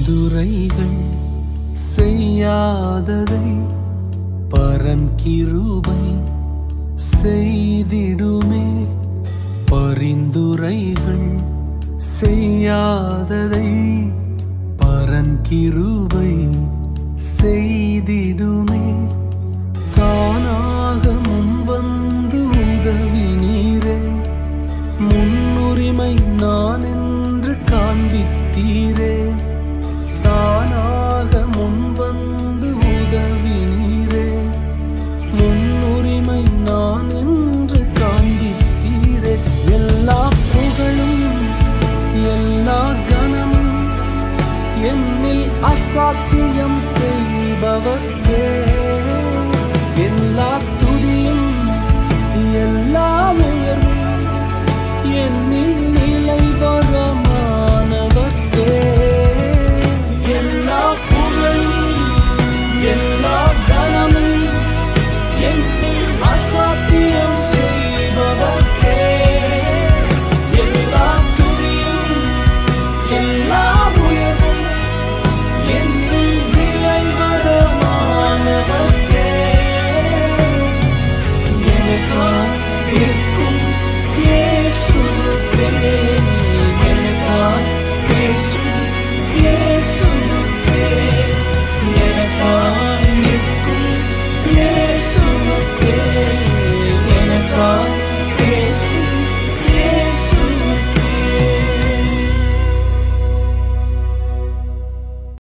பரிந்துரைகள் செய்யாததை பரன் கிருபை செய்திடுமே பரிந்துரைகள் செய்யாததை பரன் கிருபை செய்திடுமே தானாக முன் வந்து உதவி நீரே முன்னுரிமை நான் என்று காண்பித்தீரே தானாக முன் வந்து உதவி நீரே முன்னுரிமை நான் என்று காண்பித்தீரே எல்லா புகழும் எல்லா கணமும் என்னில் அசாத்தியம் செய்பவர்க்கே